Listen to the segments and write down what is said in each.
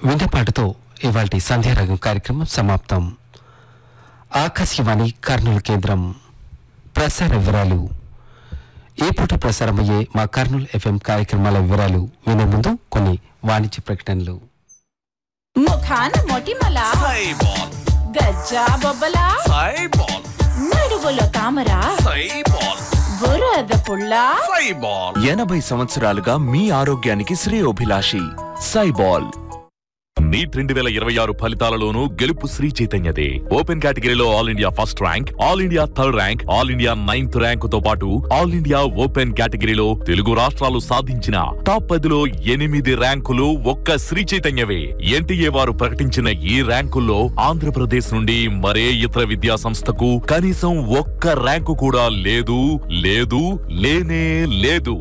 వింటపాటుతో ఇవాల్టి సంధ్యారాగం కార్యక్రమం సమాప్తం ఆకాశవాణి కర్నూలు కేంద్రం ప్రసార వివరాలు ఈ పూట ప్రసారమయ్యే మా కర్నూలు ఎఫ్ఎం కార్యక్రమాల వివరాలు వినే ముందు కొన్ని వాణిజ్య ప్రకటనలు ముఖాన మొటిమల సైబాల్ గజ్జా బొబ్బల సైబాల్ నడువులో తామర సైబాల్ బురద పుల్ల సైబాల్ ఎనభై సంవత్సరాలుగా మీ ఆరోగ్యానికి శ్రేయోభిలాషి సైబాల్ నీట్ రెండు వేల ఇరవై ఆరు ఫలితాలలోనూ గెలుపు శ్రీ చైతన్యదే ఓపెన్ కేటగిరీలో all India first rank all India third rank all India ninth rank తో పాటు ఆల్ ఇండియా ఓపెన్ కేటగిరీలో తెలుగు రాష్ట్రాలు సాధించిన టాప్ పదిలో ఎనిమిది ర్యాంకులు ఒక్క శ్రీ చైతన్యవే ఎన్టీఏ వారు ప్రకటించిన ఈ ర్యాంకుల్లో ఆంధ్రప్రదేశ్ నుండి మరే ఇతర విద్యా సంస్థకు కనీసం ఒక్క ర్యాంకు కూడా లేదు లేదు లేనే లేదు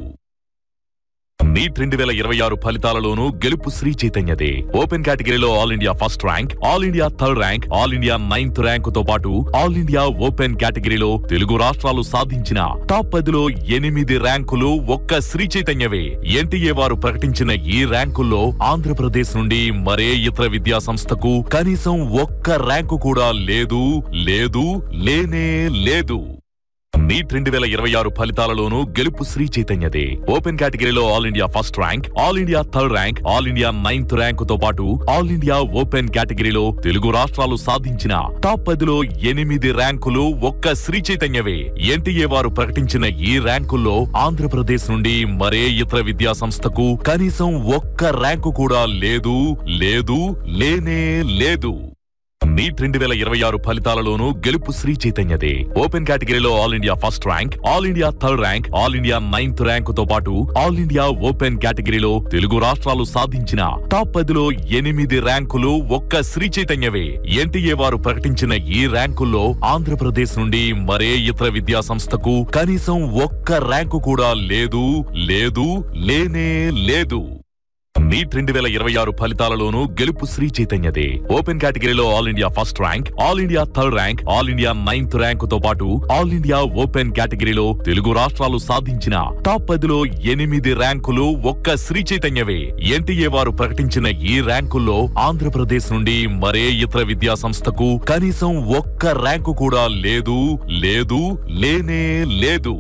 నీట్ రెండు వేల ఇరవై ఆరు ఫలితాలలోనూ గెలుపు శ్రీ చైతన్యదే ఓపెన్ కేటగిరీలో all India first rank all India third rank all India ninth rank తో పాటు ఆల్ ఇండియా ఓపెన్ కేటగిరీలో తెలుగు రాష్ట్రాలు సాధించిన టాప్ పదిలో ఎనిమిది ర్యాంకులు ఒక్క శ్రీ చైతన్యవే ఎన్టీఏ వారు ప్రకటించిన ఈ ర్యాంకుల్లో ఆంధ్రప్రదేశ్ నుండి మరే ఇతర విద్యా సంస్థకు కనీసం ఒక్క ర్యాంకు కూడా లేదు లేదు లేనే లేదు నీట్ రెండు వేల ఇరవై ఆరు ఫలితాలలోనూ గెలుపు శ్రీ చైతన్యదే ఓపెన్ కేటగిరీలో all India first rank all India third rank all India ninth rank తో పాటు ఆల్ ఇండియా ఓపెన్ కేటగిరీలో తెలుగు రాష్ట్రాలు సాధించిన టాప్ పదిలో ఎనిమిది ర్యాంకులు ఒక్క శ్రీ చైతన్యవే ఎన్టీఏ వారు ప్రకటించిన ఈ ర్యాంకుల్లో ఆంధ్రప్రదేశ్ నుండి మరే ఇతర విద్యా సంస్థకు కనీసం ఒక్క ర్యాంకు కూడా లేదు లేదు లేనే లేదు నీట్ రెండు వేల ఇరవై ఆరు ఫలితాలలోనూ గెలుపు శ్రీ చైతన్యదే ఓపెన్ కేటగిరీలో all India first rank all India third rank all India ninth rank తో పాటు ఆల్ ఇండియా ఓపెన్ కేటగిరీలో తెలుగు రాష్ట్రాలు సాధించిన టాప్ పదిలో ఎనిమిది ర్యాంకులు ఒక్క శ్రీ చైతన్యవే ఎన్టీఏ వారు ప్రకటించిన ఈ ర్యాంకుల్లో ఆంధ్రప్రదేశ్ నుండి మరే ఇతర విద్యా సంస్థకు కనీసం ఒక్క ర్యాంకు కూడా లేదు లేదు లేనే లేదు నీట్ రెండు వేల ఇరవై ఆరు ఫలితాలలోనూ గెలుపు శ్రీ చైతన్యదే ఓపెన్ కేటగిరీలో all India first rank all India third rank all India ninth rank తో పాటు ఆల్ ఇండియా ఓపెన్ కేటగిరీలో తెలుగు రాష్ట్రాలు సాధించిన టాప్ పదిలో ఎనిమిది ర్యాంకులు ఒక్క శ్రీ చైతన్యవే ఎన్టీఏ వారు ప్రకటించిన ఈ ర్యాంకుల్లో ఆంధ్రప్రదేశ్ నుండి మరే ఇతర విద్యా సంస్థకు కనీసం ఒక్క ర్యాంకు కూడా లేదు లేదు లేనే లేదు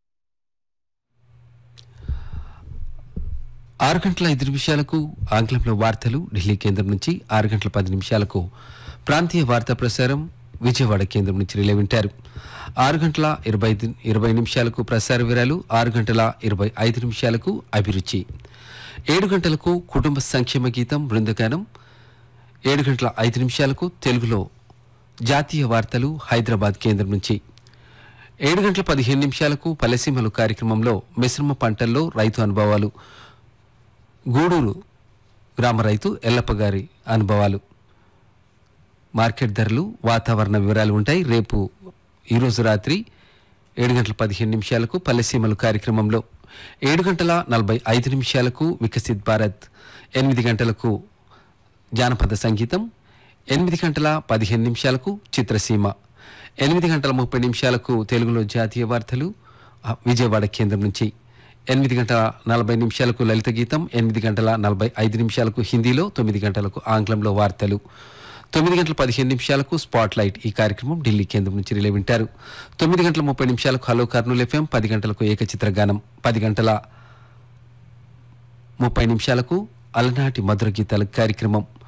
ఆరు గంటల ఐదు నిమిషాలకు ఆంగ్లంలో వార్తలు ఢిల్లీ కేంద్రం నుంచి ఆరు గంటల పది నిమిషాలకు ప్రాంతీయ వార్తా ప్రసారం విజయవాడ కేంద్రం నుంచి రిలే వింటారు ఆరు గంటల ఇరవై ఐదు ఇరవై నిమిషాలకు ప్రసార వివరాలు ఆరు గంటల ఇరవై ఐదు నిమిషాలకు అభిరుచి ఏడు గంటలకు కుటుంబ సంక్షేమ గీతం బృందగానం ఏడు గంటల ఐదు నిమిషాలకు తెలుగులో జాతీయ వార్తలు హైదరాబాద్ కేంద్రం నుంచి ఏడు గంటల పదిహేను నిమిషాలకు పల్లెసీమలు కార్యక్రమంలో మిశ్రమ పంటల్లో రైతు అనుభవాలు గూడూరు గ్రామ రైతు ఎల్లప్ప గారి అనుభవాలు మార్కెట్ ధరలు వాతావరణ వివరాలు ఉంటాయి రేపు ఈరోజు రాత్రి ఏడు గంటల పదిహేను నిమిషాలకు పల్లెసీమలు కార్యక్రమంలో ఏడు గంటల నలభై ఐదు నిమిషాలకు వికసిత్ భారత్ ఎనిమిది గంటలకు జానపద సంగీతం ఎనిమిది గంటల పదిహేను నిమిషాలకు చిత్రసీమ ఎనిమిది గంటల ముప్పై నిమిషాలకు తెలుగులో జాతీయ వార్తలు ఆ, విజయవాడ కేంద్రం నుంచి ఎనిమిది గంటల నలభై నిమిషాలకు లలిత గీతం ఎనిమిది గంటల నలభై ఐదు నిమిషాలకు హిందీలో తొమ్మిది గంటలకు ఆంగ్లంలో వార్తలు తొమ్మిది గంటల పదిహేను నిమిషాలకు స్పాట్ లైట్ ఈ కార్యక్రమం ఢిల్లీ కేంద్రం నుంచి రిలే వింటారు తొమ్మిది గంటల ముప్పై నిమిషాలకు హలో కర్నూలు ఎఫ్ఎం పది గంటలకు ఏకచిత్ర గానం పది గంటల ముప్పై నిమిషాలకు అలనాటి మధుర గీతాల కార్యక్రమం